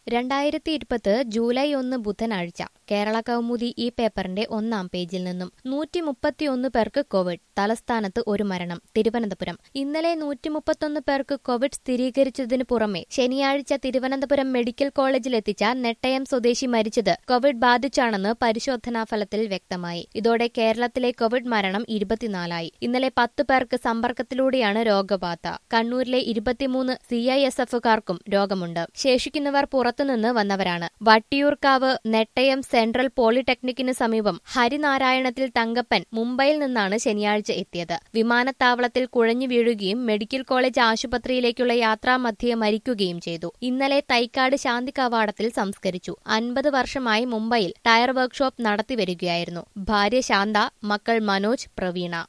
രണ്ടായിരത്തി ഇരുപത് ജൂലൈ ഒന്ന് ബുധനാഴ്ച കേരള കൗമുദി ഈ പേപ്പറിന്റെ ഒന്നാം പേജിൽ നിന്നും നൂറ്റി മുപ്പത്തിയൊന്ന് പേർക്ക് കോവിഡ് തലസ്ഥാനത്ത് ഒരു മരണം തിരുവനന്തപുരം ഇന്നലെ നൂറ്റി മുപ്പത്തൊന്ന് പേർക്ക് കോവിഡ് സ്ഥിരീകരിച്ചതിനു പുറമെ ശനിയാഴ്ച തിരുവനന്തപുരം മെഡിക്കൽ കോളേജിലെത്തിച്ച നെട്ടയം സ്വദേശി മരിച്ചത് കോവിഡ് ബാധിച്ചാണെന്ന് പരിശോധനാ ഫലത്തിൽ വ്യക്തമായി ഇതോടെ കേരളത്തിലെ കോവിഡ് മരണം ഇരുപത്തിനാലായി ഇന്നലെ പത്ത് പേർക്ക് സമ്പർക്കത്തിലൂടെയാണ് രോഗബാധ കണ്ണൂരിലെ ഇരുപത്തിമൂന്ന് സി ഐ എസ് എഫുകാർക്കും രോഗമുണ്ട് ശേഷിക്കുന്നവർ പുറത്തുനിന്ന് വന്നവരാണ് വട്ടിയൂർക്കാവ് നെട്ടയം സെൻട്രൽ പോളിടെക്നിക്കിന് സമീപം ഹരിനാരായണത്തിൽ തങ്കപ്പൻ മുംബൈയിൽ നിന്നാണ് ശനിയാഴ്ച എത്തിയത് വിമാനത്താവളത്തിൽ കുഴഞ്ഞു വീഴുകയും മെഡിക്കൽ കോളേജ് ആശുപത്രിയിലേക്കുള്ള യാത്രാമധ്യേ മരിക്കുകയും ചെയ്തു ഇന്നലെ തൈക്കാട് ശാന്തി കവാടത്തിൽ സംസ്കരിച്ചു അൻപത് വർഷമായി മുംബൈയിൽ ടയർ വർക്ക്ഷോപ്പ് നടത്തിവരികയായിരുന്നു ഭാര്യ ശാന്ത മക്കൾ മനോജ് പ്രവീണ